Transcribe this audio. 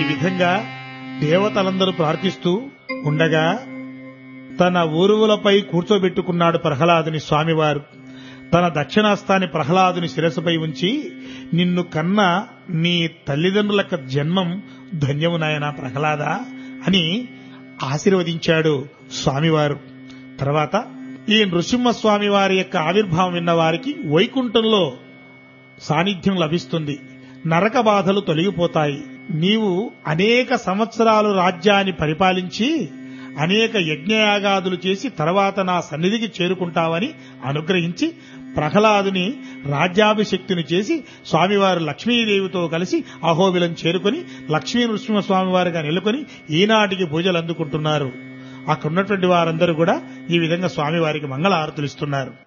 విధంగా దేవతలందరూ ప్రార్థిస్తూ ఉండగా తన ఊరువులపై కూర్చోబెట్టుకున్నాడు ప్రహ్లాదుని స్వామివారు తన దక్షిణాస్తాన్ని ప్రహ్లాదుని శిరస్సుపై ఉంచి నిన్ను కన్న నీ తల్లిదండ్రుల యొక్క జన్మం ధన్యము నాయనా ప్రహ్లాద అని ఆశీర్వదించాడు స్వామివారు తర్వాత ఈ నృసింహస్వామి వారి యొక్క ఆవిర్భావం విన్న వారికి వైకుంఠంలో సాన్నిధ్యం లభిస్తుంది నరక బాధలు తొలగిపోతాయి నీవు అనేక సంవత్సరాలు రాజ్యాన్ని పరిపాలించి అనేక యజ్ఞయాగాదులు చేసి తర్వాత నా సన్నిధికి చేరుకుంటావని అనుగ్రహించి ప్రహ్లాదుని రాజ్యాభిషక్తిని చేసి స్వామివారు లక్ష్మీదేవితో కలిసి అహోబిలం చేరుకొని లక్ష్మీ నృసింహ స్వామివారిగా నెలకొని ఈనాటికి పూజలు అందుకుంటున్నారు అక్కడ ఉన్నటువంటి వారందరూ కూడా ఈ విధంగా స్వామివారికి మంగళ హారతులు ఇస్తున్నారు